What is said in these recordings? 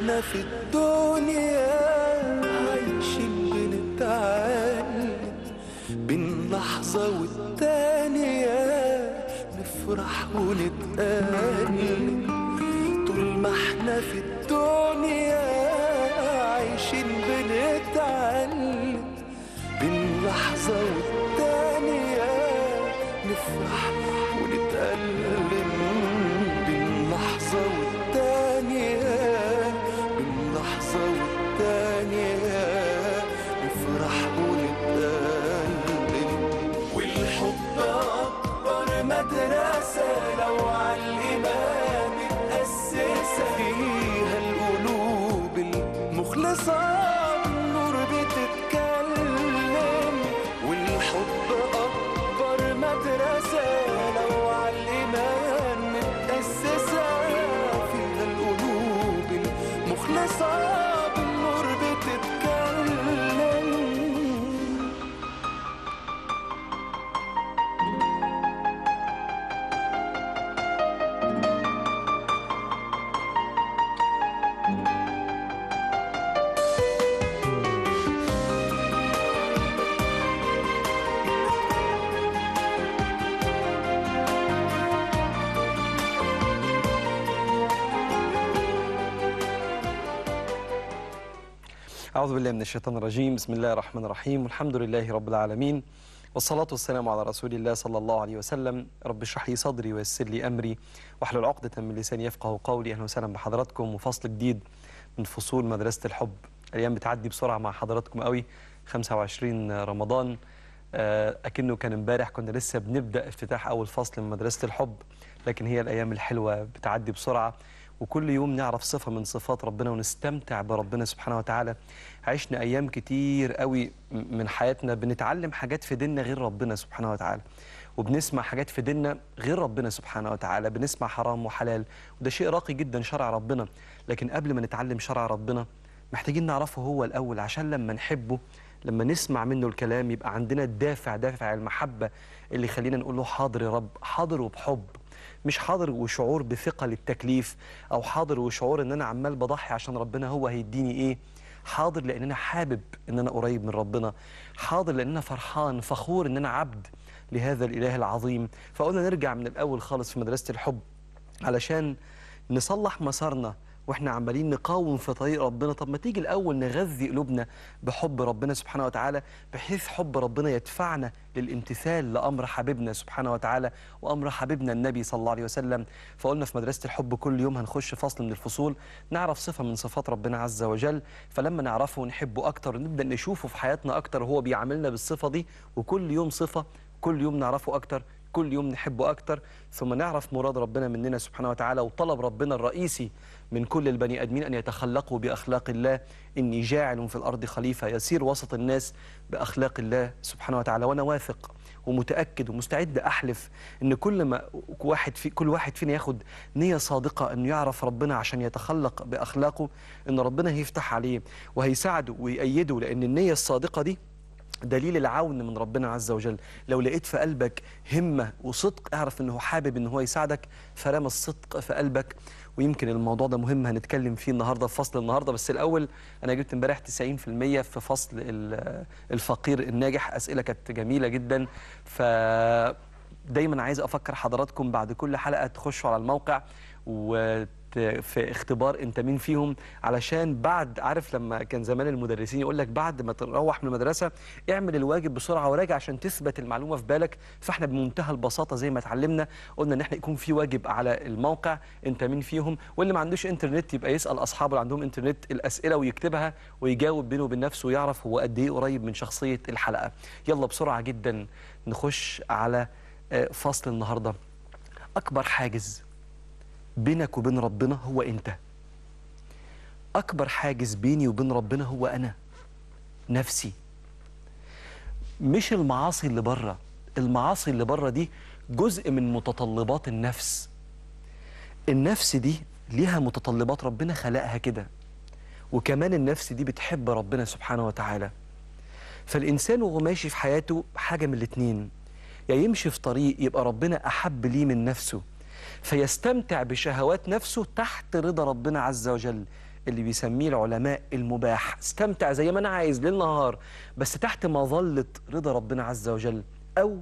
احنا في الدنيا عايشين بنتعلم بين لحظة والتانية نفرح ونتألم طول ما احنا في الدنيا عايشين بنتعلم بين لحظة والتانية نفرح ونتألم بين لحظة والتانية بين لحظة والتانية نفرح ونتألم والحب أكبر مدرسة لو عالإيمان متأسسة فيها القلوب المخلصة النور بتتكلم والحب أكبر مدرسة لو عالإيمان متأسسة فيها القلوب المخلصة بالنور بتتكلم أعوذ بالله من الشيطان الرجيم بسم الله الرحمن الرحيم والحمد لله رب العالمين والصلاة والسلام على رسول الله صلى الله عليه وسلم رب اشرح لي صدري ويسر لي أمري واحلل عقدة من لساني يفقه قولي أهلا وسهلا بحضراتكم وفصل جديد من فصول مدرسة الحب الأيام بتعدي بسرعة مع حضراتكم قوي 25 رمضان آه، أكنه كان امبارح كنا لسه بنبدأ افتتاح أول فصل من مدرسة الحب لكن هي الأيام الحلوة بتعدي بسرعة وكل يوم نعرف صفة من صفات ربنا ونستمتع بربنا سبحانه وتعالى عشنا أيام كتير قوي م- من حياتنا بنتعلم حاجات في ديننا غير ربنا سبحانه وتعالى وبنسمع حاجات في ديننا غير ربنا سبحانه وتعالى بنسمع حرام وحلال وده شيء راقي جدا شرع ربنا لكن قبل ما نتعلم شرع ربنا محتاجين نعرفه هو الأول عشان لما نحبه لما نسمع منه الكلام يبقى عندنا الدافع دافع المحبة اللي يخلينا نقول له حاضر يا رب حاضر وبحب مش حاضر وشعور بثقة للتكليف أو حاضر وشعور إن أنا عمال بضحي عشان ربنا هو هيديني إيه حاضر لأن أنا حابب إن أنا قريب من ربنا حاضر لأن أنا فرحان فخور إن أنا عبد لهذا الإله العظيم فقلنا نرجع من الأول خالص في مدرسة الحب علشان نصلح مسارنا واحنا عمالين نقاوم في طريق ربنا طب ما تيجي الاول نغذي قلوبنا بحب ربنا سبحانه وتعالى بحيث حب ربنا يدفعنا للامتثال لامر حبيبنا سبحانه وتعالى وامر حبيبنا النبي صلى الله عليه وسلم فقلنا في مدرسه الحب كل يوم هنخش فصل من الفصول نعرف صفه من صفات ربنا عز وجل فلما نعرفه ونحبه اكتر ونبدا نشوفه في حياتنا اكتر وهو بيعاملنا بالصفه دي وكل يوم صفه كل يوم نعرفه اكتر كل يوم نحبه أكتر ثم نعرف مراد ربنا مننا سبحانه وتعالى وطلب ربنا الرئيسي من كل البني آدمين أن يتخلقوا بأخلاق الله إني جاعل في الأرض خليفة يسير وسط الناس بأخلاق الله سبحانه وتعالى وأنا واثق ومتأكد ومستعد أحلف إن كل ما واحد في كل واحد فينا ياخد نية صادقة إنه يعرف ربنا عشان يتخلق بأخلاقه إن ربنا هيفتح عليه وهيساعده ويأيده لأن النية الصادقة دي دليل العون من ربنا عز وجل لو لقيت في قلبك همة وصدق اعرف انه حابب ان هو يساعدك فرام الصدق في قلبك ويمكن الموضوع ده مهم هنتكلم فيه النهارده في فصل النهارده بس الاول انا جبت امبارح 90% في فصل ال- الفقير الناجح اسئله كانت جميله جدا ف دايما عايز افكر حضراتكم بعد كل حلقه تخشوا على الموقع وت في اختبار انت مين فيهم علشان بعد عارف لما كان زمان المدرسين يقول لك بعد ما تروح من المدرسه اعمل الواجب بسرعه وراجع عشان تثبت المعلومه في بالك فاحنا بمنتهى البساطه زي ما اتعلمنا قلنا ان احنا يكون في واجب على الموقع انت مين فيهم واللي ما عندوش انترنت يبقى يسال اصحابه اللي عندهم انترنت الاسئله ويكتبها ويجاوب بينه وبين نفسه ويعرف هو قد ايه قريب من شخصيه الحلقه يلا بسرعه جدا نخش على آه، فصل النهارده اكبر حاجز بينك وبين ربنا هو انت اكبر حاجز بيني وبين ربنا هو انا نفسي مش المعاصي اللي بره المعاصي اللي بره دي جزء من متطلبات النفس النفس دي ليها متطلبات ربنا خلقها كده وكمان النفس دي بتحب ربنا سبحانه وتعالى فالإنسان وهو ماشي في حياته حاجة من الاتنين يا يمشي في طريق يبقى ربنا أحب ليه من نفسه فيستمتع بشهوات نفسه تحت رضا ربنا عز وجل اللي بيسميه العلماء المباح استمتع زي ما انا عايز ليل نهار بس تحت مظله رضا ربنا عز وجل او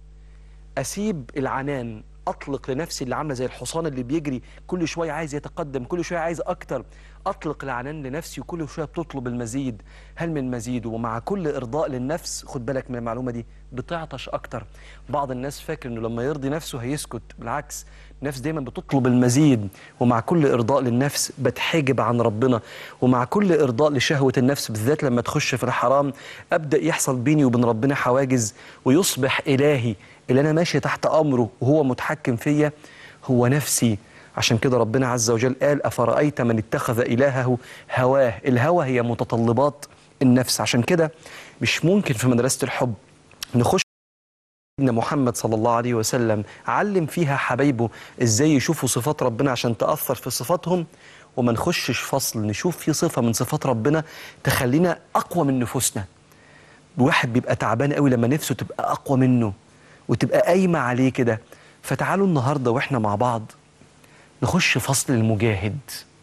اسيب العنان اطلق لنفسي اللي عامله زي الحصان اللي بيجري كل شويه عايز يتقدم كل شويه عايز اكتر اطلق العنان لنفسي وكل شويه بتطلب المزيد هل من مزيد ومع كل ارضاء للنفس خد بالك من المعلومه دي بتعطش اكتر بعض الناس فاكر انه لما يرضي نفسه هيسكت بالعكس النفس دايما بتطلب المزيد ومع كل ارضاء للنفس بتحجب عن ربنا ومع كل ارضاء لشهوه النفس بالذات لما تخش في الحرام ابدا يحصل بيني وبين ربنا حواجز ويصبح الهي اللي انا ماشي تحت امره وهو متحكم فيا هو نفسي عشان كده ربنا عز وجل قال افرايت من اتخذ الهه هواه الهوى هي متطلبات النفس عشان كده مش ممكن في مدرسه الحب نخش سيدنا محمد صلى الله عليه وسلم علم فيها حبايبه ازاي يشوفوا صفات ربنا عشان تأثر في صفاتهم وما نخشش فصل نشوف في صفة من صفات ربنا تخلينا أقوى من نفوسنا الواحد بيبقى تعبان قوي لما نفسه تبقى أقوى منه وتبقى قايمة عليه كده فتعالوا النهاردة وإحنا مع بعض نخش فصل المجاهد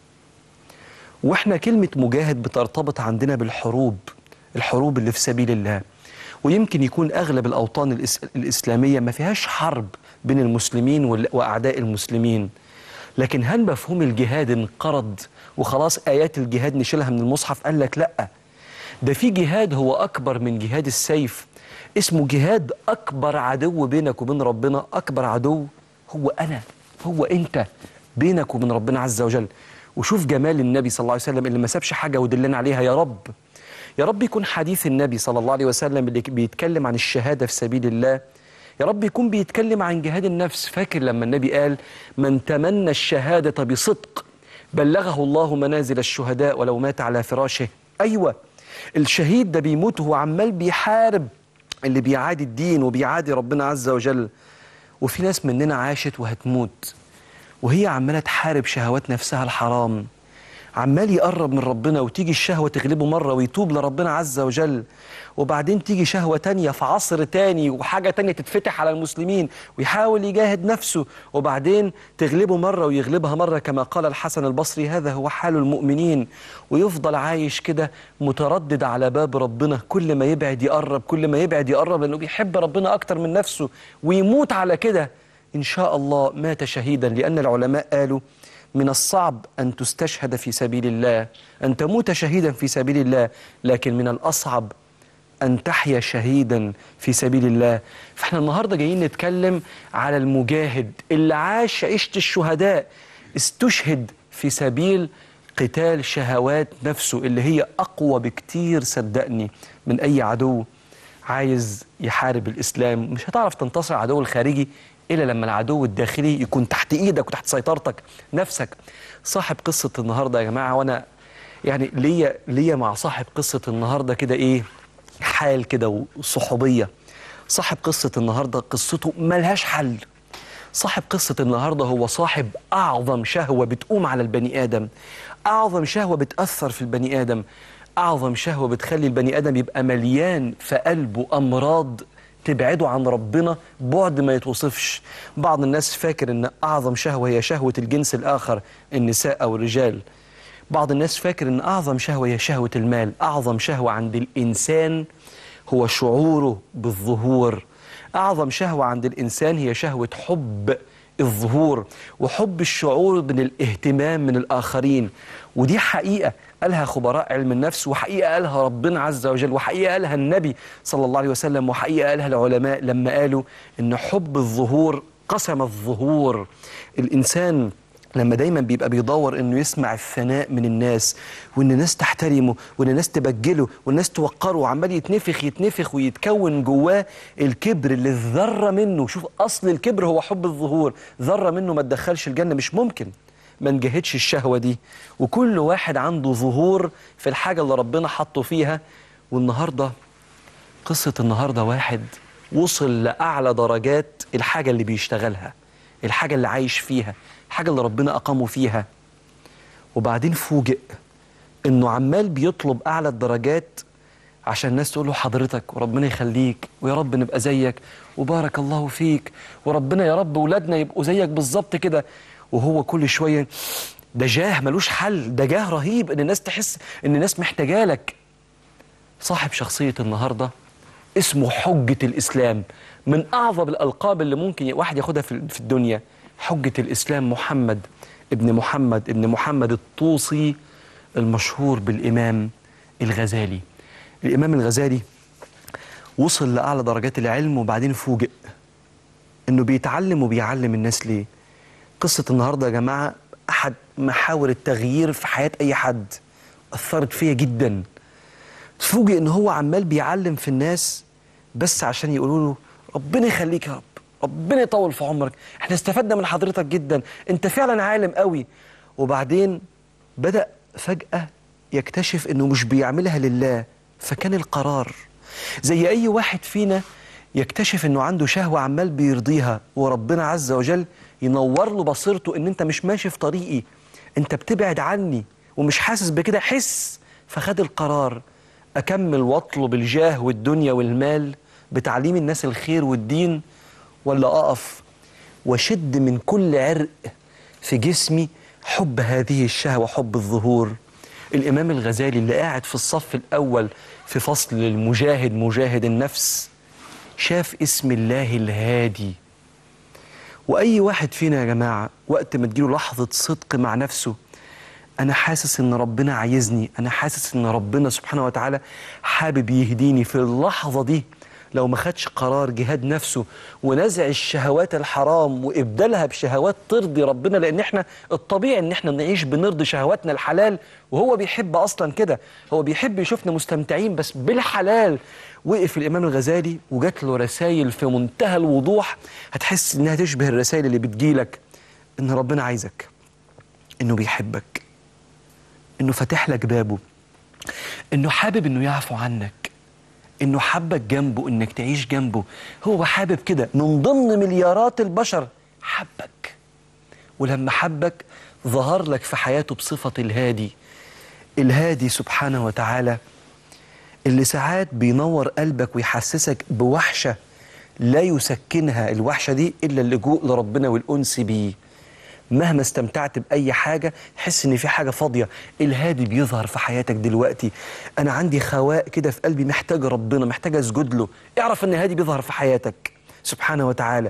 واحنا كلمة مجاهد بترتبط عندنا بالحروب الحروب اللي في سبيل الله ويمكن يكون أغلب الأوطان الإس- الإسلامية ما فيهاش حرب بين المسلمين وال- وأعداء المسلمين لكن هل مفهوم الجهاد انقرض وخلاص آيات الجهاد نشيلها من المصحف قال لك لأ ده في جهاد هو أكبر من جهاد السيف اسمه جهاد أكبر عدو بينك وبين ربنا أكبر عدو هو أنا هو أنت بينك وبين ربنا عز وجل وشوف جمال النبي صلى الله عليه وسلم اللي ما سابش حاجة ودلنا عليها يا رب يا رب يكون حديث النبي صلى الله عليه وسلم اللي بيتكلم عن الشهادة في سبيل الله يا رب يكون بيتكلم عن جهاد النفس فاكر لما النبي قال من تمنى الشهادة بصدق بلغه الله منازل الشهداء ولو مات على فراشه أيوة الشهيد ده بيموت وهو عمال بيحارب اللي بيعادي الدين وبيعادي ربنا عز وجل وفي ناس مننا عاشت وهتموت وهي عمالة تحارب شهوات نفسها الحرام عمال يقرب من ربنا وتيجي الشهوة تغلبه مرة ويتوب لربنا عز وجل وبعدين تيجي شهوة تانية في عصر تاني وحاجة تانية تتفتح على المسلمين ويحاول يجاهد نفسه وبعدين تغلبه مرة ويغلبها مرة كما قال الحسن البصري هذا هو حال المؤمنين ويفضل عايش كده متردد على باب ربنا كل ما يبعد يقرب كل ما يبعد يقرب لأنه بيحب ربنا أكتر من نفسه ويموت على كده إن شاء الله مات شهيدا لأن العلماء قالوا من الصعب أن تستشهد في سبيل الله أن تموت شهيدا في سبيل الله لكن من الأصعب أن تحيا شهيدا في سبيل الله فإحنا النهاردة جايين نتكلم على المجاهد اللي عاش عيشة الشهداء استشهد في سبيل قتال شهوات نفسه اللي هي أقوى بكتير صدقني من أي عدو عايز يحارب الإسلام مش هتعرف تنتصر على العدو الخارجي إلا لما العدو الداخلي يكون تحت إيدك وتحت سيطرتك نفسك صاحب قصة النهاردة يا جماعة وأنا يعني ليا ليا مع صاحب قصة النهاردة كده إيه حال كده وصحوبية صاحب قصة النهاردة قصته ملهاش حل صاحب قصة النهاردة هو صاحب أعظم شهوة بتقوم على البني آدم أعظم شهوة بتأثر في البني آدم أعظم شهوة بتخلي البني آدم يبقى مليان في قلبه أمراض تبعده عن ربنا بعد ما يتوصفش بعض الناس فاكر ان اعظم شهوه هي شهوه الجنس الاخر النساء او الرجال بعض الناس فاكر ان اعظم شهوه هي شهوه المال اعظم شهوه عند الانسان هو شعوره بالظهور اعظم شهوه عند الانسان هي شهوه حب الظهور وحب الشعور من الاهتمام من الاخرين ودي حقيقه قالها خبراء علم النفس وحقيقه قالها ربنا عز وجل وحقيقه قالها النبي صلى الله عليه وسلم وحقيقه قالها العلماء لما قالوا ان حب الظهور قسم الظهور الانسان لما دايما بيبقى بيدور انه يسمع الثناء من الناس وان الناس تحترمه وان الناس تبجله والناس توقره وعمال يتنفخ يتنفخ ويتكون جواه الكبر اللي الذره منه شوف اصل الكبر هو حب الظهور ذره منه ما تدخلش الجنه مش ممكن ما نجهدش الشهوه دي وكل واحد عنده ظهور في الحاجه اللي ربنا حطه فيها والنهارده قصه النهارده واحد وصل لاعلى درجات الحاجه اللي بيشتغلها الحاجه اللي عايش فيها الحاجه اللي ربنا اقامه فيها وبعدين فوجئ انه عمال بيطلب اعلى الدرجات عشان الناس تقول له حضرتك وربنا يخليك ويا رب نبقى زيك وبارك الله فيك وربنا يا رب ولادنا يبقوا زيك بالظبط كده وهو كل شويه ده جاه ملوش حل ده جاه رهيب ان الناس تحس ان الناس محتاجه لك صاحب شخصيه النهارده اسمه حجه الاسلام من اعظم الالقاب اللي ممكن واحد ياخدها في في الدنيا حجه الاسلام محمد ابن محمد ابن محمد الطوسي المشهور بالامام الغزالي الامام الغزالي وصل لاعلى درجات العلم وبعدين فوجئ انه بيتعلم وبيعلم الناس ليه قصه النهارده يا جماعه احد محاور التغيير في حياه اي حد اثرت فيا جدا تفوجئ ان هو عمال بيعلم في الناس بس عشان يقولوا له ربنا يخليك يا رب ربنا يطول في عمرك احنا استفدنا من حضرتك جدا انت فعلا عالم قوي وبعدين بدأ فجأة يكتشف انه مش بيعملها لله فكان القرار زي اي واحد فينا يكتشف انه عنده شهوة عمال بيرضيها وربنا عز وجل ينور له بصيرته ان انت مش ماشي في طريقي انت بتبعد عني ومش حاسس بكده حس فخد القرار اكمل واطلب الجاه والدنيا والمال بتعليم الناس الخير والدين ولا اقف وشد من كل عرق في جسمي حب هذه الشهوة حب الظهور الإمام الغزالي اللي قاعد في الصف الأول في فصل المجاهد مجاهد النفس شاف اسم الله الهادي وأي واحد فينا يا جماعة وقت ما تجيله لحظة صدق مع نفسه أنا حاسس إن ربنا عايزني أنا حاسس إن ربنا سبحانه وتعالى حابب يهديني في اللحظة دي لو ما خدش قرار جهاد نفسه ونزع الشهوات الحرام وابدالها بشهوات ترضي ربنا لان احنا الطبيعي ان احنا نعيش بنرضي شهواتنا الحلال وهو بيحب اصلا كده هو بيحب يشوفنا مستمتعين بس بالحلال وقف الامام الغزالي وجات له رسائل في منتهى الوضوح هتحس انها تشبه الرسائل اللي بتجيلك ان ربنا عايزك انه بيحبك انه فاتح لك بابه انه حابب انه يعفو عنك انه حبك جنبه انك تعيش جنبه هو حابب كده من ضمن مليارات البشر حبك ولما حبك ظهر لك في حياته بصفة الهادي الهادي سبحانه وتعالى اللي ساعات بينور قلبك ويحسسك بوحشة لا يسكنها الوحشة دي إلا اللجوء لربنا والأنس بيه مهما استمتعت بأي حاجة تحس إن في حاجة فاضية الهادي بيظهر في حياتك دلوقتي أنا عندي خواء كده في قلبي محتاج ربنا محتاج أسجد له اعرف إن الهادي بيظهر في حياتك سبحانه وتعالى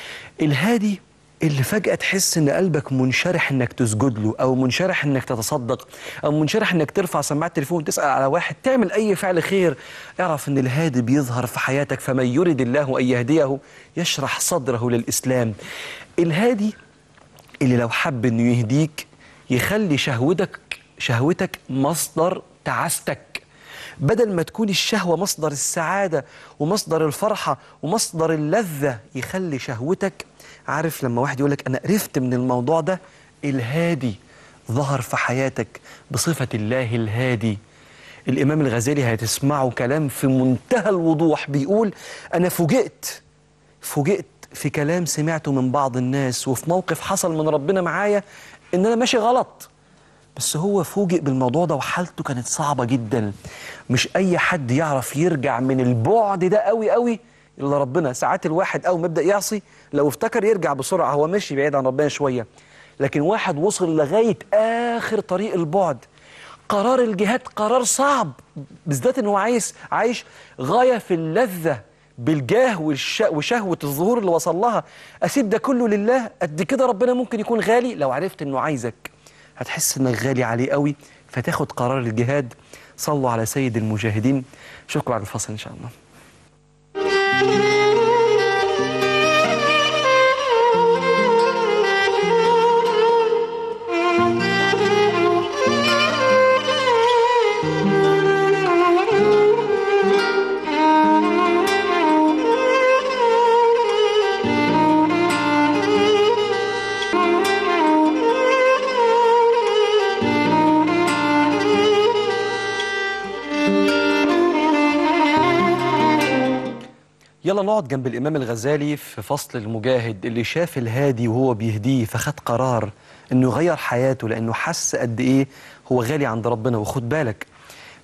الهادي اللي فجأة تحس إن قلبك منشرح إنك تسجد له أو منشرح إنك تتصدق أو منشرح إنك ترفع سماعة التليفون وتسأل على واحد تعمل أي فعل خير اعرف إن الهادي بيظهر في حياتك فمن يرد الله أن يهديه يشرح صدره للإسلام الهادي اللي لو حب إنه يهديك يخلي شهوتك شهوتك مصدر تعاستك بدل ما تكون الشهوة مصدر السعادة ومصدر الفرحة ومصدر اللذة يخلي شهوتك عارف لما واحد يقولك أنا قرفت من الموضوع ده الهادي ظهر في حياتك بصفة الله الهادي الإمام الغزالي هتسمعه كلام في منتهى الوضوح بيقول أنا فوجئت فوجئت في كلام سمعته من بعض الناس وفي موقف حصل من ربنا معايا إن أنا ماشي غلط بس هو فوجئ بالموضوع ده وحالته كانت صعبة جدا مش أي حد يعرف يرجع من البعد ده قوي قوي إلا ربنا ساعات الواحد أول ما يبدأ يعصي لو افتكر يرجع بسرعة هو ماشي بعيد عن ربنا شوية لكن واحد وصل لغاية آخر طريق البعد قرار الجهاد قرار صعب بالذات انه عايز عايش غاية في اللذة بالجاه والش... وشهوة الظهور اللي وصل لها أسيب ده كله لله قد كده ربنا ممكن يكون غالي لو عرفت انه عايزك هتحس انك غالي عليه قوي فتاخد قرار الجهاد صلوا على سيد المجاهدين شكرا على الفصل ان شاء الله يلا نقعد جنب الإمام الغزالي في فصل المجاهد اللي شاف الهادي وهو بيهديه فخد قرار إنه يغير حياته لأنه حس قد إيه هو غالي عند ربنا وخد بالك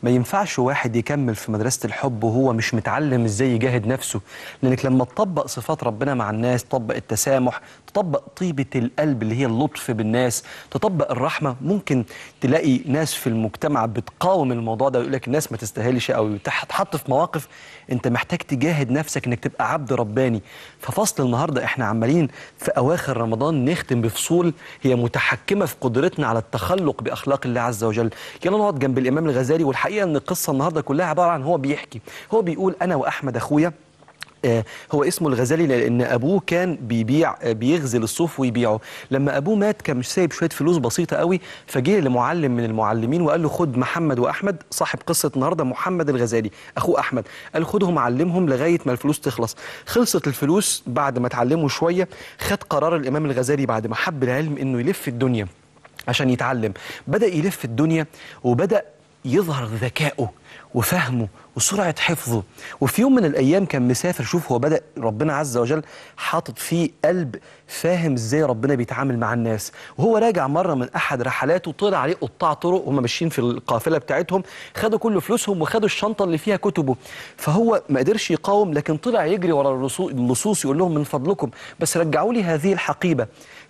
ما ينفعش واحد يكمل في مدرسة الحب وهو مش متعلم ازاي يجاهد نفسه لانك لما تطبق صفات ربنا مع الناس تطبق التسامح تطبق طيبة القلب اللي هي اللطف بالناس تطبق الرحمة ممكن تلاقي ناس في المجتمع بتقاوم الموضوع ده ويقول لك الناس ما تستاهلش او تحط في مواقف انت محتاج تجاهد نفسك انك تبقى عبد رباني ففصل النهارده احنا عمالين في اواخر رمضان نختم بفصول هي متحكمه في قدرتنا على التخلق باخلاق الله عز وجل يلا نقعد جنب الامام الغزالي والحقيقه ان القصه النهارده كلها عباره عن هو بيحكي هو بيقول انا واحمد اخويا آه، هو اسمه الغزالي لان ابوه كان بيبيع آه، بيغزل الصوف ويبيعه لما ابوه مات كان مش سايب شويه فلوس بسيطه قوي فجه لمعلم من المعلمين وقال له خد محمد واحمد صاحب قصه النهارده محمد الغزالي اخوه احمد قال خدهم علمهم لغايه ما الفلوس تخلص خلصت الفلوس بعد ما اتعلموا شويه خد قرار الامام الغزالي بعد ما حب العلم انه يلف الدنيا عشان يتعلم بدا يلف الدنيا وبدا يظهر ذكائه وفهمه وسرعة حفظه وفي يوم من الأيام كان مسافر شوف هو بدأ ربنا عز وجل حاطط فيه قلب فاهم ازاي ربنا بيتعامل مع الناس وهو راجع مرة من أحد رحلاته طلع عليه قطاع طرق هم ماشيين في القافلة بتاعتهم خدوا كل فلوسهم وخدوا الشنطة اللي فيها كتبه فهو ما قدرش يقاوم لكن طلع يجري ورا اللصوص يقول لهم من فضلكم بس رجعوا لي هذه الحقيبة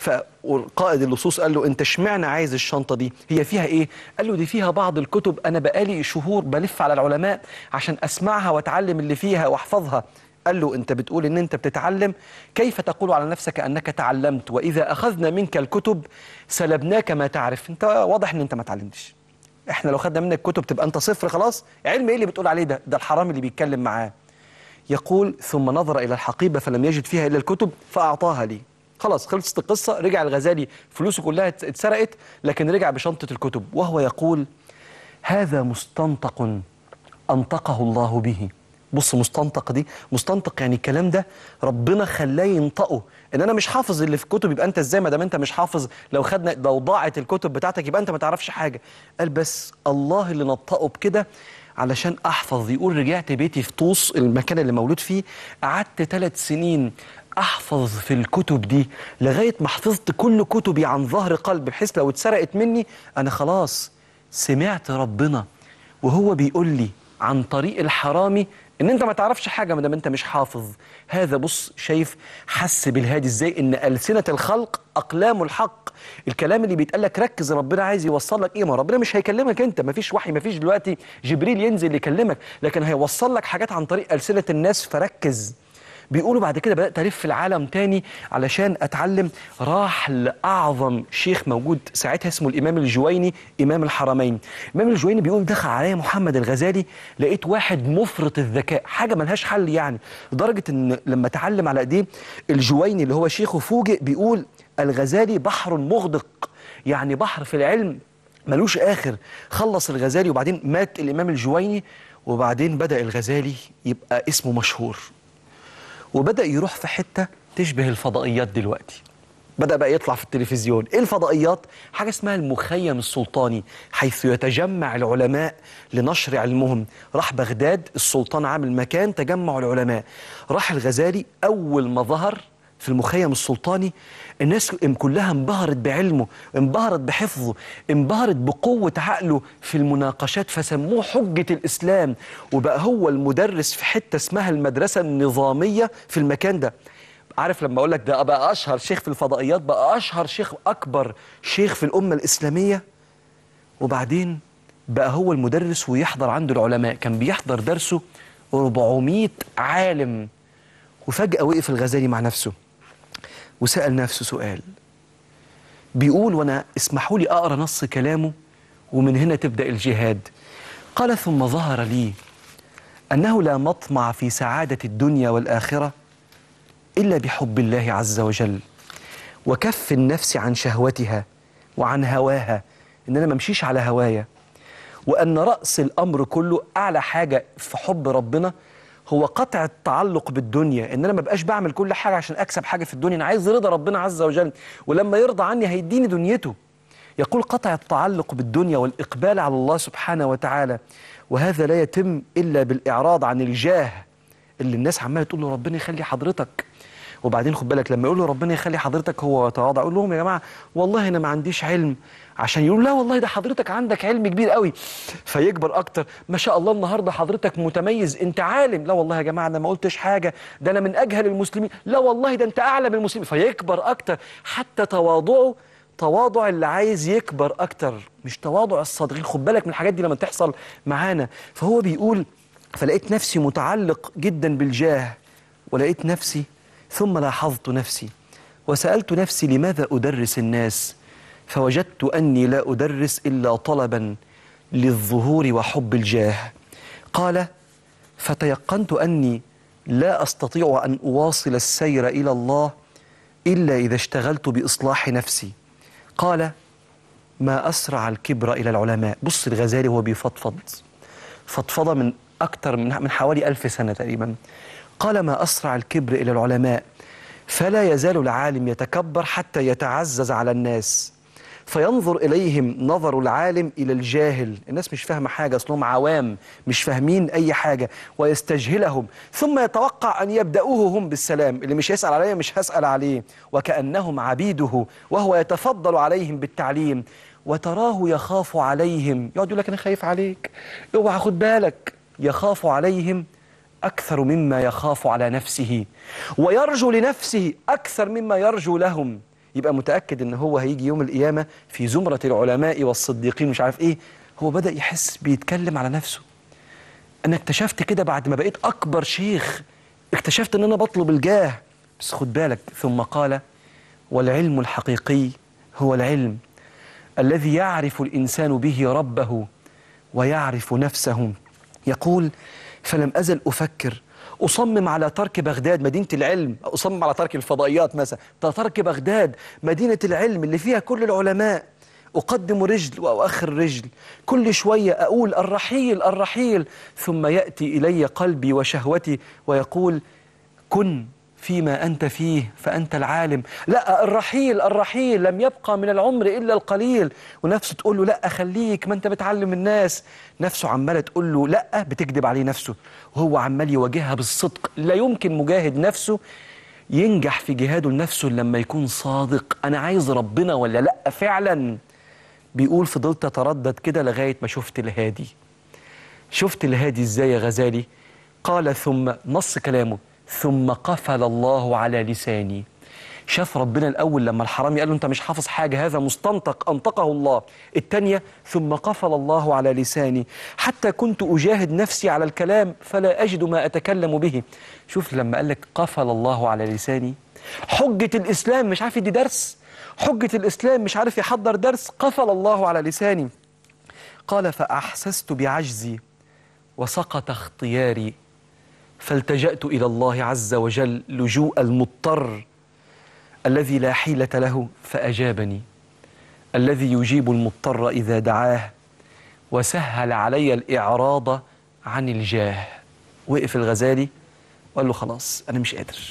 فقائد اللصوص قال له انت اشمعنى عايز الشنطة دي هي فيها ايه قال له دي فيها بعض الكتب انا بقالي شهور بلف على العلماء عشان اسمعها واتعلم اللي فيها واحفظها قال له انت بتقول ان انت بتتعلم كيف تقول على نفسك انك تعلمت واذا اخذنا منك الكتب سلبناك ما تعرف انت واضح ان انت ما تعلمتش احنا لو خدنا منك كتب تبقى انت صفر خلاص علم ايه اللي بتقول عليه ده ده الحرام اللي بيتكلم معاه يقول ثم نظر الى الحقيبه فلم يجد فيها الا الكتب فاعطاها لي خلاص خلصت القصه رجع الغزالي فلوسه كلها اتسرقت لكن رجع بشنطه الكتب وهو يقول هذا مستنطق انطقه الله به بص مستنطق دي مستنطق يعني الكلام ده ربنا خلاه ينطقه ان انا مش حافظ اللي في الكتب يبقى انت ازاي ما دام انت مش حافظ لو خدنا لو ضاعت الكتب بتاعتك يبقى انت ما تعرفش حاجه قال بس الله اللي نطقه بكده علشان احفظ يقول رجعت بيتي في طوس المكان اللي مولود فيه قعدت ثلاث سنين احفظ في الكتب دي لغايه ما حفظت كل كتبي عن ظهر قلب بحيث لو اتسرقت مني انا خلاص سمعت ربنا وهو بيقول لي عن طريق الحرامي ان انت ما تعرفش حاجه ما دام انت مش حافظ هذا بص شايف حس بالهادي ازاي ان السنه الخلق اقلام الحق الكلام اللي بيتقال لك ركز ربنا عايز يوصل لك ايه ما ربنا مش هيكلمك انت ما فيش وحي ما فيش دلوقتي جبريل ينزل يكلمك لكن هيوصل لك حاجات عن طريق السنه الناس فركز بيقولوا بعد كده بدات الف العالم تاني علشان اتعلم راح لاعظم شيخ موجود ساعتها اسمه الامام الجويني امام الحرمين الامام الجويني بيقول دخل عليا محمد الغزالي لقيت واحد مفرط الذكاء حاجه ملهاش حل يعني لدرجه ان لما اتعلم على ايديه الجويني اللي هو شيخه فوجئ بيقول الغزالي بحر مغدق يعني بحر في العلم ملوش اخر خلص الغزالي وبعدين مات الامام الجويني وبعدين بدا الغزالي يبقى اسمه مشهور وبدأ يروح في حتة تشبه الفضائيات دلوقتي بدأ بقى يطلع في التلفزيون ايه الفضائيات حاجة اسمها المخيم السلطاني حيث يتجمع العلماء لنشر علمهم راح بغداد السلطان عامل مكان تجمع العلماء راح الغزالي أول ما ظهر في المخيم السلطاني الناس كلها انبهرت بعلمه انبهرت بحفظه انبهرت بقوة عقله في المناقشات فسموه حجة الإسلام وبقى هو المدرس في حتة اسمها المدرسة النظامية في المكان ده عارف لما أقول لك ده بقى أشهر شيخ في الفضائيات بقى أشهر شيخ أكبر شيخ في الأمة الإسلامية وبعدين بقى هو المدرس ويحضر عنده العلماء كان بيحضر درسه 400 عالم وفجأة وقف الغزالي مع نفسه وسأل نفسه سؤال بيقول وانا اسمحوا لي اقرا نص كلامه ومن هنا تبدا الجهاد قال ثم ظهر لي انه لا مطمع في سعاده الدنيا والاخره الا بحب الله عز وجل وكف النفس عن شهوتها وعن هواها ان انا ما امشيش على هوايا وان راس الامر كله اعلى حاجه في حب ربنا هو قطع التعلق بالدنيا ان انا ما بقاش بعمل كل حاجه عشان اكسب حاجه في الدنيا انا عايز رضا ربنا عز وجل ولما يرضى عني هيديني دنيته يقول قطع التعلق بالدنيا والاقبال على الله سبحانه وتعالى وهذا لا يتم الا بالاعراض عن الجاه اللي الناس عماله تقول له ربنا يخلي حضرتك وبعدين خد بالك لما يقول له ربنا يخلي حضرتك هو يتواضع يقول لهم يا جماعه والله انا ما عنديش علم عشان يقول لا والله ده حضرتك عندك علم كبير قوي فيكبر اكتر ما شاء الله النهارده حضرتك متميز انت عالم لا والله يا جماعه انا ما قلتش حاجه ده انا من اجهل المسلمين لا والله ده انت اعلى من المسلمين فيكبر اكتر حتى تواضعه تواضع اللي عايز يكبر اكتر مش تواضع الصادقين خد بالك من الحاجات دي لما تحصل معانا فهو بيقول فلقيت نفسي متعلق جدا بالجاه ولقيت نفسي ثم لاحظت نفسي وسالت نفسي لماذا ادرس الناس فوجدت اني لا ادرس الا طلبا للظهور وحب الجاه قال فتيقنت اني لا استطيع ان اواصل السير الى الله الا اذا اشتغلت باصلاح نفسي قال ما اسرع الكبر الى العلماء بص الغزالي وهو بيفضفض فضفضه من اكثر من من حوالي ألف سنه تقريبا قال ما اسرع الكبر الى العلماء فلا يزال العالم يتكبر حتى يتعزز على الناس فينظر إليهم نظر العالم إلى الجاهل الناس مش فاهمة حاجة أصلهم عوام مش فاهمين أي حاجة ويستجهلهم ثم يتوقع أن يبدأوه هم بالسلام اللي مش يسأل عليه مش هسأل عليه وكأنهم عبيده وهو يتفضل عليهم بالتعليم وتراه يخاف عليهم يقعد يقول لك أنا خايف عليك اوعى خد بالك يخاف عليهم أكثر مما يخاف على نفسه ويرجو لنفسه أكثر مما يرجو لهم يبقى متأكد إن هو هيجي يوم القيامة في زمرة العلماء والصديقين مش عارف إيه هو بدأ يحس بيتكلم على نفسه أنا اكتشفت كده بعد ما بقيت أكبر شيخ اكتشفت إن أنا بطلب الجاه بس خد بالك ثم قال والعلم الحقيقي هو العلم الذي يعرف الإنسان به ربه ويعرف نفسه يقول فلم أزل أفكر أصمم على ترك بغداد مدينة العلم أصمم على ترك الفضائيات مثلا ترك بغداد مدينة العلم اللي فيها كل العلماء أقدم رجل وأؤخر رجل كل شوية أقول الرحيل الرحيل ثم يأتي إلي قلبي وشهوتي ويقول كن فيما أنت فيه فأنت العالم لا الرحيل الرحيل لم يبقى من العمر إلا القليل ونفسه تقول له لا خليك ما أنت بتعلم الناس نفسه عمالة تقول له لا بتكذب عليه نفسه وهو عمال يواجهها بالصدق لا يمكن مجاهد نفسه ينجح في جهاده لنفسه لما يكون صادق أنا عايز ربنا ولا لا فعلا بيقول فضلت أتردد كده لغاية ما شفت الهادي شفت الهادي ازاي يا غزالي قال ثم نص كلامه ثم قفل الله على لساني شاف ربنا الأول لما الحرامي قال له أنت مش حافظ حاجة هذا مستنطق أنطقه الله الثانية ثم قفل الله على لساني حتى كنت أجاهد نفسي على الكلام فلا أجد ما أتكلم به شوف لما قال لك قفل الله على لساني حجة الإسلام مش عارف يدي درس حجة الإسلام مش عارف يحضر درس قفل الله على لساني قال فأحسست بعجزي وسقط اختياري فالتجأت إلى الله عز وجل لجوء المضطر الذي لا حيلة له فأجابني الذي يجيب المضطر إذا دعاه وسهل علي الإعراض عن الجاه وقف الغزالي وقال له خلاص أنا مش قادر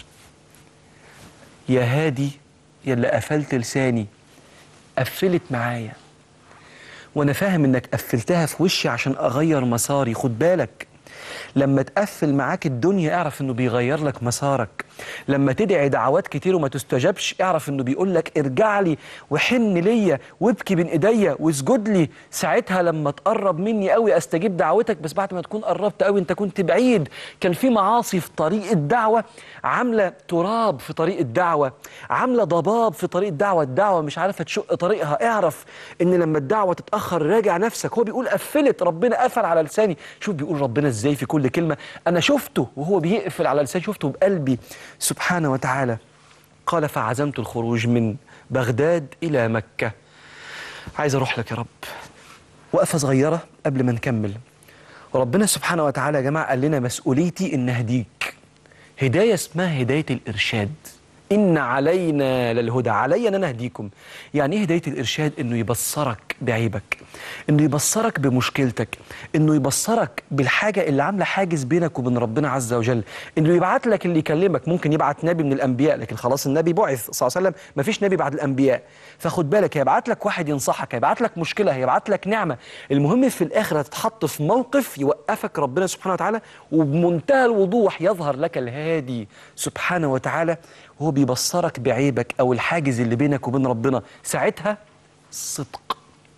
يا هادي يا اللي قفلت لساني قفلت معايا وانا فاهم انك قفلتها في وشي عشان اغير مساري خد بالك لما تقفل معاك الدنيا اعرف انه بيغير لك مسارك لما تدعي دعوات كتير وما تستجابش اعرف انه بيقول لك ارجع لي وحن ليا وابكي بين ايديا واسجد لي ساعتها لما تقرب مني قوي استجيب دعوتك بس بعد ما تكون قربت قوي انت كنت بعيد كان في معاصي في طريق الدعوه عامله تراب في طريق الدعوه عامله ضباب في طريق الدعوه الدعوه مش عارفه تشق طريقها اعرف ان لما الدعوه تتاخر راجع نفسك هو بيقول قفلت ربنا قفل على لساني شوف بيقول ربنا ازاي في كل كلمه انا شفته وهو بيقفل على لساني شفته بقلبي سبحانه وتعالى قال فعزمت الخروج من بغداد إلى مكة عايز أروح لك يا رب وقفة صغيرة قبل ما نكمل وربنا سبحانه وتعالى يا جماعة قال لنا مسؤوليتي إن أهديك هداية اسمها هداية الإرشاد إن علينا للهدى علي أن أنا أهديكم يعني إيه هداية الإرشاد إنه يبصرك بعيبك إنه يبصرك بمشكلتك إنه يبصرك بالحاجة اللي عاملة حاجز بينك وبين ربنا عز وجل إنه يبعت لك اللي يكلمك ممكن يبعت نبي من الأنبياء لكن خلاص النبي بعث صلى الله عليه وسلم مفيش نبي بعد الأنبياء فخد بالك هيبعت لك واحد ينصحك هيبعت لك مشكلة هيبعت لك نعمة المهم في الآخر هتتحط في موقف يوقفك ربنا سبحانه وتعالى وبمنتهى الوضوح يظهر لك الهادي سبحانه وتعالى هو بيبصرك بعيبك او الحاجز اللي بينك وبين ربنا ساعتها صدق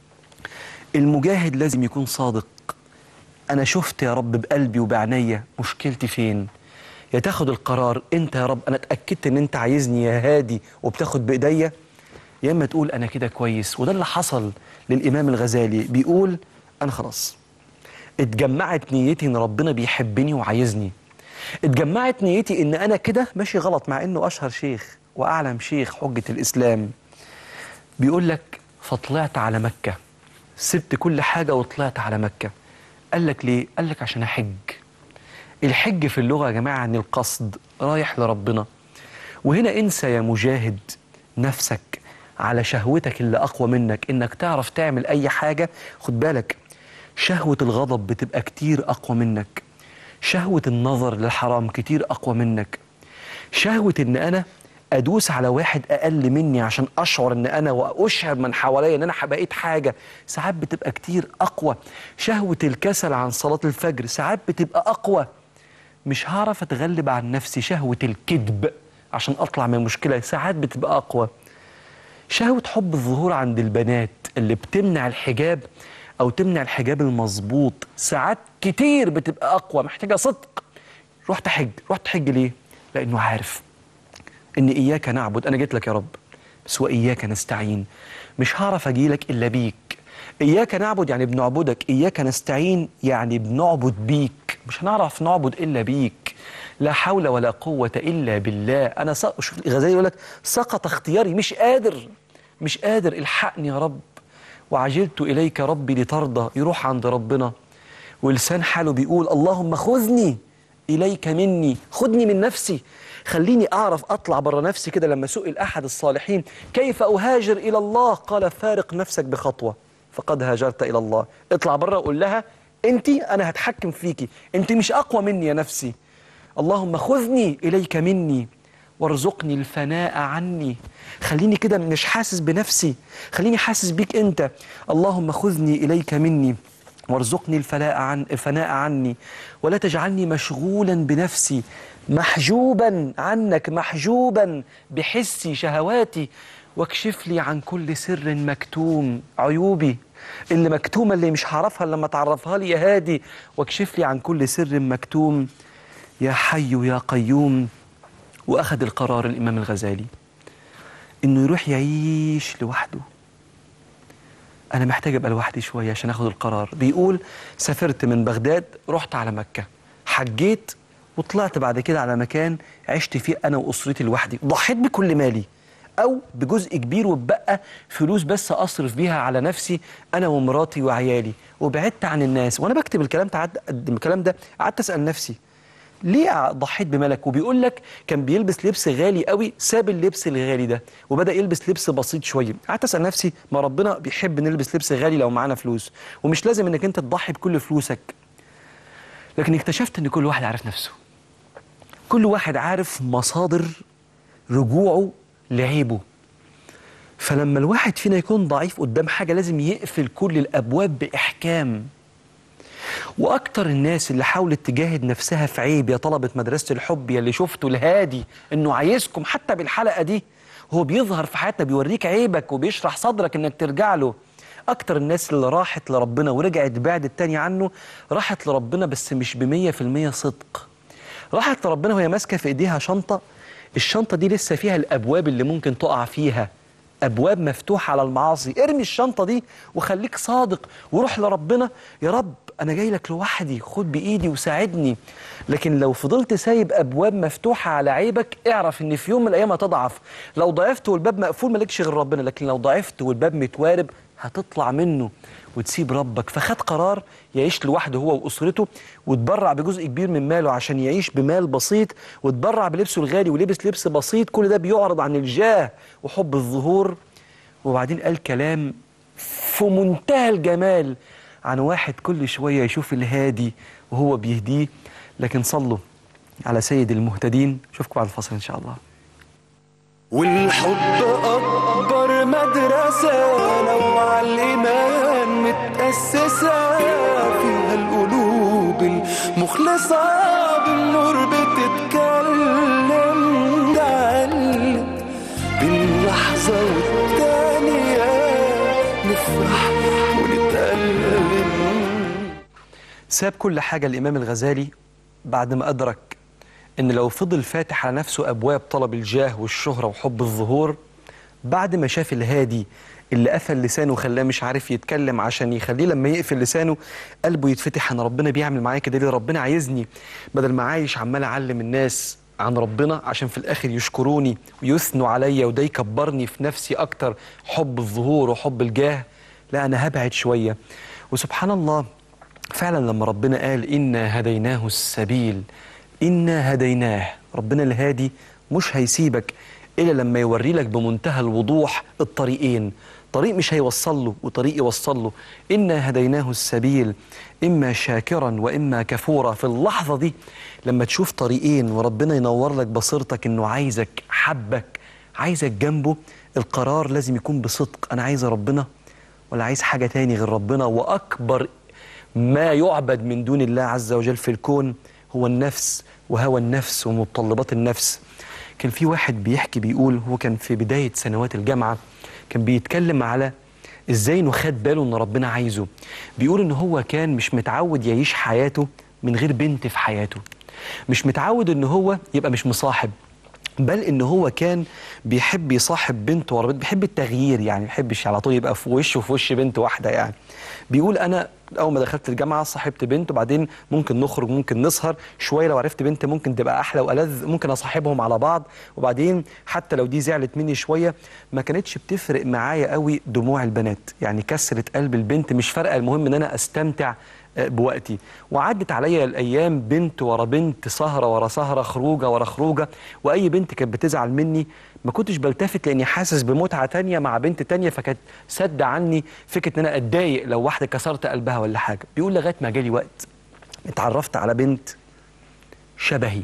المجاهد لازم يكون صادق انا شفت يا رب بقلبي وبعناية مشكلتي فين يا تاخد القرار انت يا رب انا اتاكدت ان انت عايزني يا هادي وبتاخد بايديا يا اما تقول انا كده كويس وده اللي حصل للامام الغزالي بيقول انا خلاص اتجمعت نيتي ان ربنا بيحبني وعايزني اتجمعت نيتي ان انا كده ماشي غلط مع انه اشهر شيخ واعلم شيخ حجة الاسلام بيقول لك فطلعت على مكة سبت كل حاجة وطلعت على مكة قال لك ليه؟ قال لك عشان احج الحج في اللغة يا جماعة عن القصد رايح لربنا وهنا انسى يا مجاهد نفسك على شهوتك اللي أقوى منك إنك تعرف تعمل أي حاجة خد بالك شهوة الغضب بتبقى كتير أقوى منك شهوة النظر للحرام كتير أقوى منك شهوة إن أنا أدوس على واحد أقل مني عشان أشعر إن أنا وأشعر من حواليا إن أنا بقيت حاجة ساعات بتبقى كتير أقوى شهوة الكسل عن صلاة الفجر ساعات بتبقى أقوى مش هعرف أتغلب عن نفسي شهوة الكذب عشان أطلع من مشكلة ساعات بتبقى أقوى شهوة حب الظهور عند البنات اللي بتمنع الحجاب أو تمنع الحجاب المظبوط ساعات كتير بتبقى أقوى محتاجة صدق رحت حج رحت حج ليه؟ لأنه عارف إن إياك نعبد أنا جيت لك يا رب بس وإياك نستعين مش هعرف أجيلك إلا بيك إياك نعبد يعني بنعبدك إياك نستعين يعني بنعبد بيك مش هنعرف نعبد إلا بيك لا حول ولا قوة إلا بالله أنا سق... شوف الغزالي يقول لك سقط اختياري مش قادر مش قادر الحقني يا رب وعجلت إليك ربي لترضى يروح عند ربنا ولسان حاله بيقول اللهم خذني إليك مني خذني من نفسي خليني أعرف أطلع بره نفسي كده لما سئل أحد الصالحين كيف أهاجر إلى الله قال فارق نفسك بخطوة فقد هاجرت إلى الله اطلع بره وقول لها أنت أنا هتحكم فيكي أنت مش أقوى مني يا نفسي اللهم خذني إليك مني وارزقني الفناء عني خليني كده مش حاسس بنفسي خليني حاسس بيك أنت اللهم خذني إليك مني وارزقني الفلاء عن الفناء عني ولا تجعلني مشغولا بنفسي محجوبا عنك محجوبا بحسي شهواتي واكشف لي عن كل سر مكتوم عيوبي اللي مكتومة اللي مش هعرفها لما تعرفها لي يا هادي واكشف لي عن كل سر مكتوم يا حي يا قيوم وأخذ القرار الإمام الغزالي إنه يروح يعيش لوحده أنا محتاج أبقى لوحدي شوية عشان أخذ القرار بيقول سافرت من بغداد رحت على مكة حجيت وطلعت بعد كده على مكان عشت فيه أنا وأسرتي لوحدي ضحيت بكل مالي أو بجزء كبير وبقى فلوس بس أصرف بيها على نفسي أنا ومراتي وعيالي وبعدت عن الناس وأنا بكتب الكلام تعد الكلام ده قعدت أسأل نفسي ليه ضحيت بملك وبيقول لك كان بيلبس لبس غالي قوي ساب اللبس الغالي ده وبدا يلبس لبس بسيط شويه قعدت اسال نفسي ما ربنا بيحب نلبس لبس غالي لو معانا فلوس ومش لازم انك انت تضحي بكل فلوسك لكن اكتشفت ان كل واحد عارف نفسه كل واحد عارف مصادر رجوعه لعيبه فلما الواحد فينا يكون ضعيف قدام حاجه لازم يقفل كل الابواب باحكام واكتر الناس اللي حاولت تجاهد نفسها في عيب يا طلبة مدرسة الحب يا اللي شفته الهادي انه عايزكم حتى بالحلقة دي هو بيظهر في حياتنا بيوريك عيبك وبيشرح صدرك انك ترجع له اكتر الناس اللي راحت لربنا ورجعت بعد التاني عنه راحت لربنا بس مش بمية في المية صدق راحت لربنا وهي ماسكة في ايديها شنطة الشنطة دي لسه فيها الابواب اللي ممكن تقع فيها ابواب مفتوحه على المعاصي ارمي الشنطه دي وخليك صادق وروح لربنا يا رب انا جاي لك لوحدي خد بايدي وساعدني لكن لو فضلت سايب ابواب مفتوحه على عيبك اعرف ان في يوم من الايام هتضعف لو ضعفت والباب مقفول مالكش غير ربنا لكن لو ضعفت والباب متوارب هتطلع منه وتسيب ربك فخد قرار يعيش لوحده هو واسرته وتبرع بجزء كبير من ماله عشان يعيش بمال بسيط وتبرع بلبسه الغالي ولبس لبس بسيط كل ده بيعرض عن الجاه وحب الظهور وبعدين قال كلام في منتهى الجمال عن واحد كل شوية يشوف الهادي وهو بيهديه لكن صلوا على سيد المهتدين اشوفكم بعد الفصل ان شاء الله والحب أكبر مدرسة لو على الإيمان متأسسة فيها القلوب المخلصة بالنور بتتكلم تعلم لحظة والتانية نفرح ونتألم ساب كل حاجة الإمام الغزالي بعد ما أدرك إن لو فضل فاتح على نفسه أبواب طلب الجاه والشهرة وحب الظهور بعد ما شاف الهادي اللي قفل لسانه وخلاه مش عارف يتكلم عشان يخليه لما يقفل لسانه قلبه يتفتح أنا ربنا بيعمل معايا كده ليه ربنا عايزني بدل ما عايش عمال أعلم الناس عن ربنا عشان في الآخر يشكروني ويثنوا عليا وده يكبرني في نفسي أكتر حب الظهور وحب الجاه لا أنا هبعد شوية وسبحان الله فعلا لما ربنا قال إنا هديناه السبيل إنا هديناه ربنا الهادي مش هيسيبك إلا لما يوري لك بمنتهى الوضوح الطريقين طريق مش هيوصل له وطريق يوصل له إنا هديناه السبيل إما شاكرا وإما كفورا في اللحظة دي لما تشوف طريقين وربنا ينور لك بصيرتك إنه عايزك حبك عايزك جنبه القرار لازم يكون بصدق أنا عايز ربنا ولا عايز حاجة تاني غير ربنا وأكبر ما يعبد من دون الله عز وجل في الكون هو النفس وهوى النفس ومتطلبات النفس كان في واحد بيحكي بيقول هو كان في بداية سنوات الجامعة كان بيتكلم على ازاي انه خد باله ان ربنا عايزه بيقول ان هو كان مش متعود يعيش حياته من غير بنت في حياته مش متعود ان هو يبقى مش مصاحب بل ان هو كان بيحب يصاحب بنت ورا بنت بيحب التغيير يعني ما بيحبش على طول يبقى في وشه في وش بنت واحده يعني بيقول انا اول ما دخلت الجامعه صاحبت بنت وبعدين ممكن نخرج ممكن نسهر شويه لو عرفت بنت ممكن تبقى احلى والذ ممكن اصاحبهم على بعض وبعدين حتى لو دي زعلت مني شويه ما كانتش بتفرق معايا قوي دموع البنات يعني كسرة قلب البنت مش فارقه المهم ان انا استمتع آه، بوقتي وعدت عليا الايام بنت ورا بنت سهره ورا سهره خروجه ورا خروجه واي بنت كانت بتزعل مني ما كنتش بلتفت لاني حاسس بمتعه تانية مع بنت تانية فكانت سد عني فكره ان انا اتضايق لو واحده كسرت قلبها ولا حاجه بيقول لغايه ما جالي وقت اتعرفت على بنت شبهي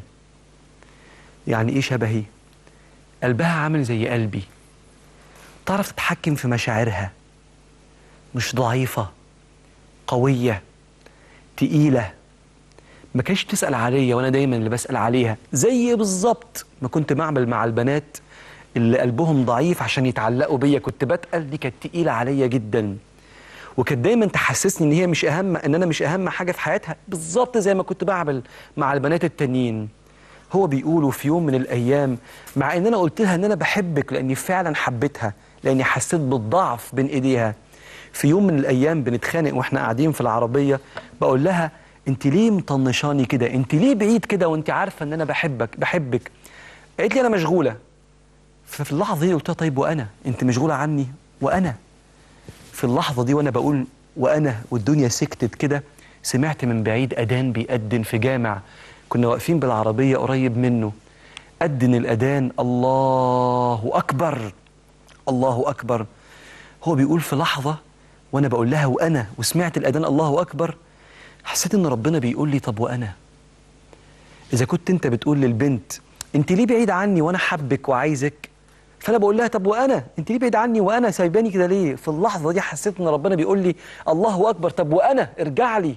يعني ايه شبهي قلبها عامل زي قلبي تعرف تتحكم في مشاعرها مش ضعيفه قويه تقيله ما كانتش تسال عليا وانا دايما اللي بسال عليها زي بالظبط ما كنت بعمل مع البنات اللي قلبهم ضعيف عشان يتعلقوا بيا كنت بتقل دي كانت تقيله عليا جدا وكانت دايما تحسسني ان هي مش اهم ان انا مش اهم حاجه في حياتها بالظبط زي ما كنت بعمل مع البنات التانيين هو بيقولوا في يوم من الايام مع ان انا قلت لها ان انا بحبك لاني فعلا حبيتها لاني حسيت بالضعف بين ايديها في يوم من الايام بنتخانق واحنا قاعدين في العربيه بقول لها انت ليه مطنشاني كده انت ليه بعيد كده وانت عارفه ان انا بحبك بحبك قالت لي انا مشغوله ففي اللحظه دي قلت لها طيب وانا انت مشغوله عني وانا في اللحظه دي وانا بقول وانا والدنيا سكتت كده سمعت من بعيد اذان بيأذن في جامع كنا واقفين بالعربيه قريب منه أذن الأذان الله أكبر الله أكبر هو بيقول في لحظة وأنا بقول لها وأنا وسمعت الأذان الله أكبر حسيت إن ربنا بيقول لي طب وأنا إذا كنت أنت بتقول للبنت أنت ليه بعيد عني وأنا حبك وعايزك فأنا بقول لها طب وأنا أنت ليه بعيد عني وأنا سايباني كده ليه في اللحظة دي حسيت إن ربنا بيقول لي الله أكبر طب وأنا ارجع لي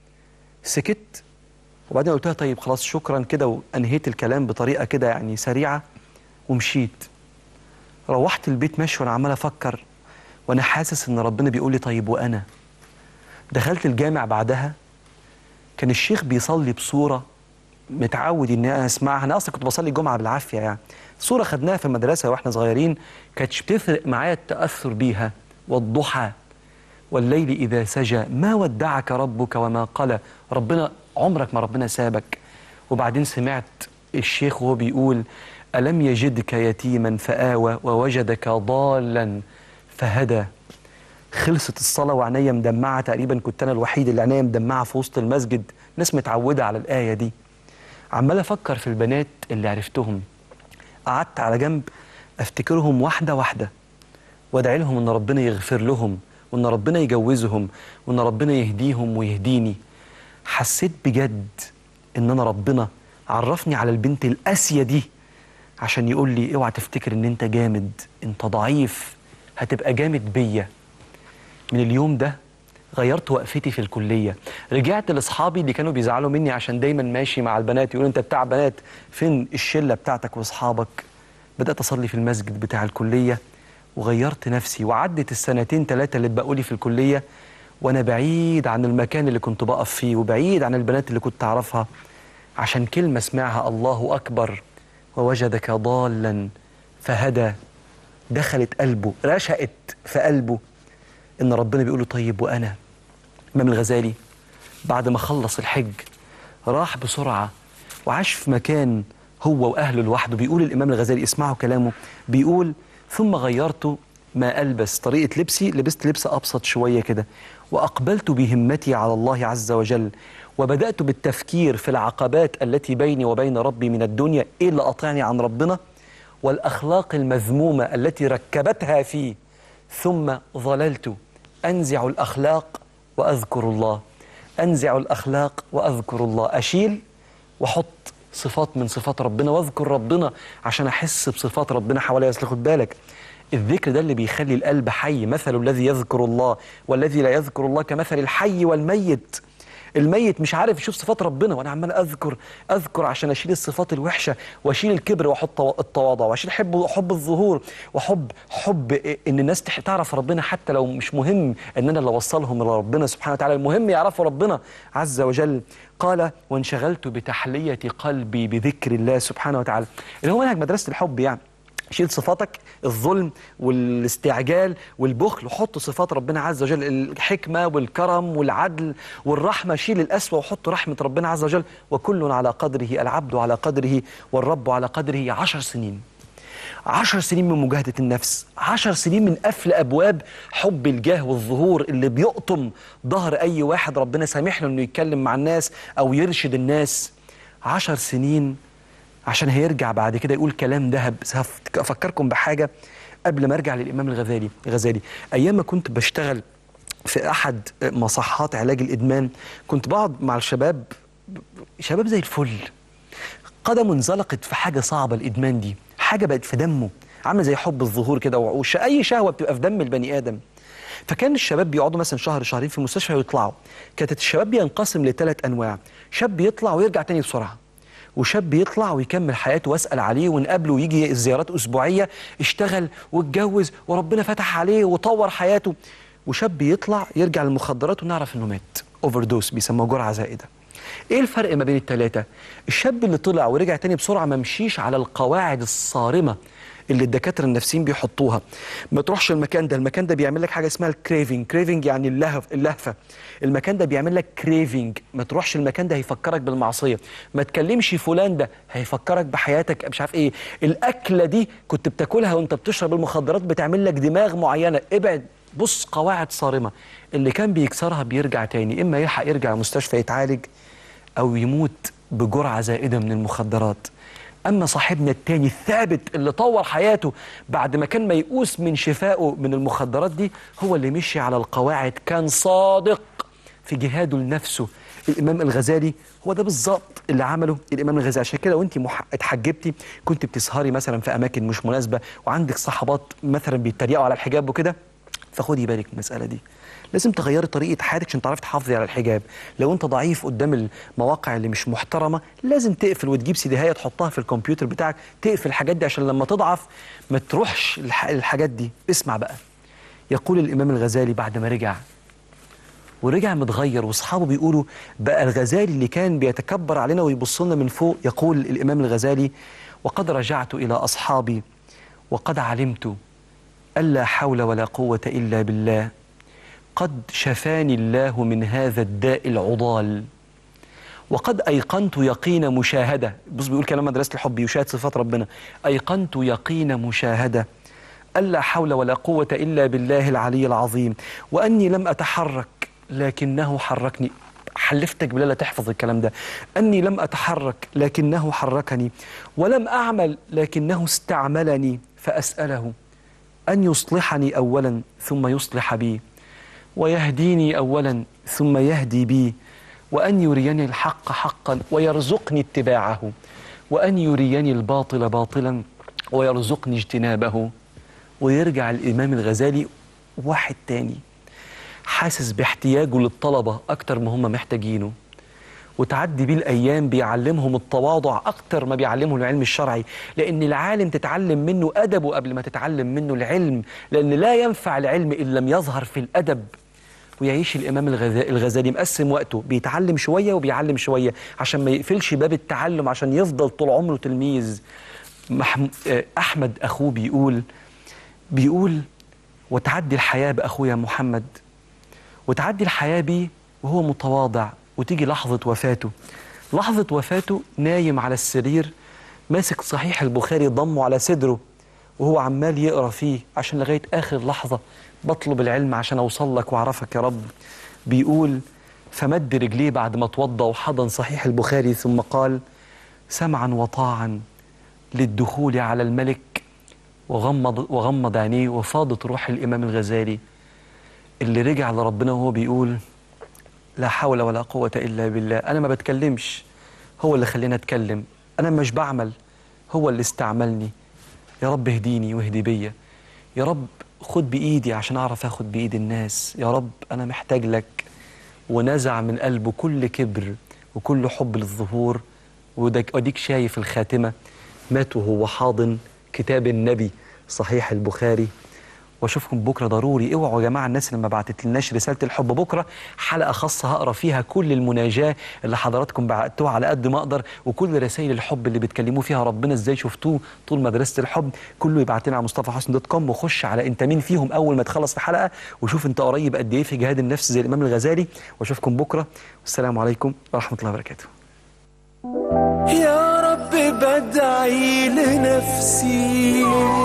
سكت وبعدين قلت لها طيب خلاص شكرا كده وانهيت الكلام بطريقه كده يعني سريعه ومشيت روحت البيت ماشي وانا عمال افكر وانا حاسس ان ربنا بيقول لي طيب وانا دخلت الجامع بعدها كان الشيخ بيصلي بصوره متعود ان انا اسمعها انا اصلا كنت بصلي الجمعه بالعافيه يعني صوره خدناها في المدرسه واحنا صغيرين كانتش بتفرق معايا التاثر بيها والضحى والليل إذا سجى ما ودعك ربك وما قلى ربنا عمرك ما ربنا سابك وبعدين سمعت الشيخ وهو بيقول ألم يجدك يتيما فآوى ووجدك ضالا فهدى خلصت الصلاة وعينيا مدمعة تقريبا كنت أنا الوحيد اللي عينيا مدمعة في وسط المسجد ناس متعودة على الآية دي عمال أفكر في البنات اللي عرفتهم قعدت على جنب أفتكرهم واحدة واحدة وادعي لهم ان ربنا يغفر لهم وان ربنا يجوزهم وان ربنا يهديهم ويهديني حسيت بجد ان انا ربنا عرفني على البنت القاسيه دي عشان يقول لي اوعى تفتكر ان انت جامد انت ضعيف هتبقى جامد بيا من اليوم ده غيرت وقفتي في الكليه رجعت لاصحابي اللي كانوا بيزعلوا مني عشان دايما ماشي مع البنات يقولوا انت بتاع بنات فين الشله بتاعتك واصحابك بدات اصلي في المسجد بتاع الكليه وغيرت نفسي وعدت السنتين ثلاثة اللي اتبقوا لي في الكلية وأنا بعيد عن المكان اللي كنت بقف فيه وبعيد عن البنات اللي كنت أعرفها عشان كلمة اسمعها الله أكبر ووجدك ضالا فهدى دخلت قلبه رشقت في قلبه إن ربنا بيقول له طيب وأنا إمام الغزالي بعد ما خلص الحج راح بسرعة وعاش في مكان هو وأهله لوحده بيقول الإمام الغزالي اسمعوا كلامه بيقول ثم غيرت ما ألبس طريقة لبسي لبست لبس أبسط شوية كده وأقبلت بهمتي على الله عز وجل وبدأت بالتفكير في العقبات التي بيني وبين ربي من الدنيا إيه اللي قاطعني عن ربنا والأخلاق المذمومة التي ركبتها فيه ثم ظللت أنزع الأخلاق وأذكر الله أنزع الأخلاق وأذكر الله أشيل وأحط صفات من صفات ربنا واذكر ربنا عشان أحس بصفات ربنا حواليا أصل خد بالك الذكر ده اللي بيخلي القلب حي مثل الذي يذكر الله والذي لا يذكر الله كمثل الحي والميت الميت مش عارف يشوف صفات ربنا وانا عمال اذكر اذكر عشان اشيل الصفات الوحشه واشيل الكبر واحط التواضع واشيل حب حب الظهور وحب حب ان الناس تح- تعرف ربنا حتى لو مش مهم ان انا اللي اوصلهم لربنا سبحانه وتعالى المهم يعرفوا ربنا عز وجل قال وانشغلت بتحليه قلبي بذكر الله سبحانه وتعالى اللي هو منهج مدرسه الحب يعني شيل صفاتك الظلم والاستعجال والبخل وحط صفات ربنا عز وجل الحكمة والكرم والعدل والرحمة شيل الأسوأ وحط رحمة ربنا عز وجل وكل على قدره العبد على قدره والرب على قدره عشر سنين عشر سنين من مجاهدة النفس عشر سنين من قفل أبواب حب الجاه والظهور اللي بيقطم ظهر أي واحد ربنا سامح له أنه يتكلم مع الناس أو يرشد الناس عشر سنين عشان هيرجع بعد كده يقول كلام ذهب هفك- افكركم بحاجه قبل ما ارجع للامام الغزالي الغزالي ايام ما كنت بشتغل في احد مصحات علاج الادمان كنت بقعد مع الشباب شباب زي الفل قدمه انزلقت في حاجه صعبه الادمان دي حاجه بقت في دمه عامله زي حب الظهور كده وش اي شهوه بتبقى في دم البني ادم فكان الشباب بيقعدوا مثلا شهر شهرين في المستشفى ويطلعوا كانت الشباب بينقسم لثلاث انواع شاب يطلع ويرجع تاني بسرعه وشاب يطلع ويكمل حياته واسال عليه ونقابله ويجي زيارات اسبوعيه اشتغل واتجوز وربنا فتح عليه وطور حياته وشاب يطلع يرجع للمخدرات ونعرف انه مات اوفر دوس بيسموه جرعه زائده ايه الفرق ما بين الثلاثه الشاب اللي طلع ورجع تاني بسرعه ما مشيش على القواعد الصارمه اللي الدكاتره النفسيين بيحطوها ما تروحش المكان ده المكان ده بيعمل لك حاجه اسمها الكريفنج كريفنج يعني اللهف اللهفه المكان ده بيعمل لك كريفنج ما تروحش المكان ده هيفكرك بالمعصيه ما تكلمش فلان ده هيفكرك بحياتك مش عارف ايه الاكله دي كنت بتاكلها وانت بتشرب المخدرات بتعمل لك دماغ معينه ابعد بص قواعد صارمه اللي كان بيكسرها بيرجع تاني اما يلحق يرجع المستشفى يتعالج او يموت بجرعه زائده من المخدرات اما صاحبنا التاني الثابت اللي طور حياته بعد ما كان ميؤوس من شفائه من المخدرات دي هو اللي مشي على القواعد كان صادق في جهاده لنفسه الامام الغزالي هو ده بالظبط اللي عمله الامام الغزالي عشان كده وانت مح... اتحجبتي كنت بتسهري مثلا في اماكن مش مناسبه وعندك صحبات مثلا بيتريقوا على الحجاب وكده فخدي بالك من المساله دي لازم تغيري طريقه حياتك عشان تعرفي تحافظي على الحجاب لو انت ضعيف قدام المواقع اللي مش محترمه لازم تقفل وتجيب سيديهايه تحطها في الكمبيوتر بتاعك تقفل الحاجات دي عشان لما تضعف ما تروحش الح- الحاجات دي اسمع بقى يقول الامام الغزالي بعد ما رجع ورجع متغير واصحابه بيقولوا بقى الغزالي اللي كان بيتكبر علينا ويبص لنا من فوق يقول الامام الغزالي وقد رجعت الى اصحابي وقد علمت الا حول ولا قوه الا بالله قد شفاني الله من هذا الداء العضال وقد أيقنت يقين مشاهدة بص بيقول كلام مدرسة الحب يشاهد صفات ربنا أيقنت يقين مشاهدة ألا حول ولا قوة إلا بالله العلي العظيم وأني لم أتحرك لكنه حركني حلفتك بالله لا تحفظ الكلام ده أني لم أتحرك لكنه حركني ولم أعمل لكنه استعملني فأسأله أن يصلحني أولا ثم يصلح بي ويهديني أولا ثم يهدي بي وأن يريني الحق حقا ويرزقني اتباعه وأن يريني الباطل باطلا ويرزقني اجتنابه ويرجع الإمام الغزالي واحد تاني حاسس باحتياجه للطلبة أكتر ما هم محتاجينه وتعدي بيه الأيام بيعلمهم التواضع أكتر ما بيعلمهم العلم الشرعي لأن العالم تتعلم منه أدبه قبل ما تتعلم منه العلم لأن لا ينفع العلم إن لم يظهر في الأدب ويعيش الإمام الغزا- الغزالي مقسم وقته بيتعلم شوية وبيعلم شوية عشان ما يقفلش باب التعلم عشان يفضل طول عمره تلميذ محم... آه، أحمد أخوه بيقول بيقول وتعدي الحياة بأخويا محمد وتعدي الحياة بيه وهو متواضع وتيجي لحظة وفاته لحظة وفاته نايم على السرير ماسك صحيح البخاري ضمه على صدره وهو عمال يقرأ فيه عشان لغاية آخر لحظة بطلب العلم عشان أوصل لك وأعرفك يا رب بيقول فمد رجليه بعد ما توضى وحضن صحيح البخاري ثم قال سمعا وطاعا للدخول على الملك وغمض وغمض عينيه وفاضت روح الإمام الغزالي اللي رجع لربنا وهو بيقول لا حول ولا قوة إلا بالله أنا ما بتكلمش هو اللي خلينا أتكلم أنا مش بعمل هو اللي استعملني يا رب اهديني واهدي بيا يا رب خد بإيدي عشان أعرف أخد بإيد الناس يا رب أنا محتاج لك ونزع من قلبه كل كبر وكل حب للظهور ودك- وديك شايف الخاتمة مات وهو حاضن كتاب النبي صحيح البخاري واشوفكم بكره ضروري اوعوا يا جماعه الناس اللي ما بعتت لناش رساله الحب بكره حلقه خاصه هقرا فيها كل المناجاه اللي حضراتكم بعتوها على قد ما اقدر وكل رسائل الحب اللي بتكلموا فيها ربنا ازاي شفتوه طول مدرسه الحب كله يبعت لنا على مصطفى حسن دوت كوم وخش على انت مين فيهم اول ما تخلص الحلقه وشوف انت قريب قد ايه في جهاد النفس زي الامام الغزالي واشوفكم بكره والسلام عليكم ورحمه الله وبركاته يا رب بدعي لنفسي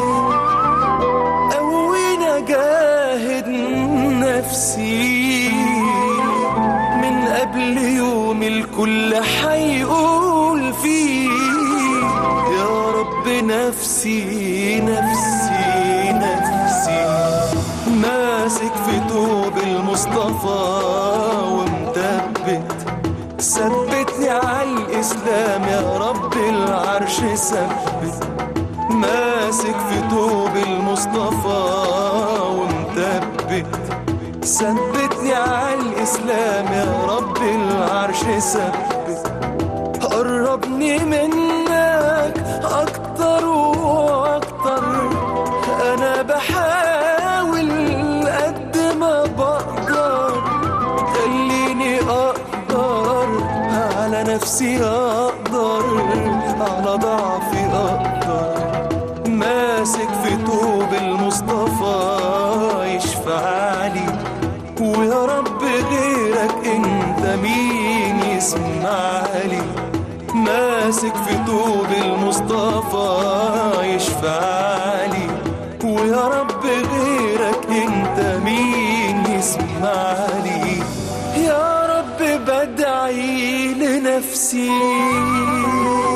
قوينا جاهد نفسي من قبل يوم الكل حيقول فيه يا رب نفسي نفسي نفسي ماسك في توب المصطفى ومثبت ثبتني على الإسلام يا رب العرش ثبت ماسك في توب المصطفى ومثبت ثبتني على الإسلام يا رب العرش ثبت قربني منك أكتر وأكتر أنا بحاول قد ما بقدر خليني أقدر على نفسي أقدر على ضعفي أقدر ماسك في توب المصطفى يشفع لي ويا رب غيرك انت مين يسمع لي ماسك في توب المصطفى يشفع لي ويا رب غيرك انت مين يسمع لي يا رب بدعي لنفسي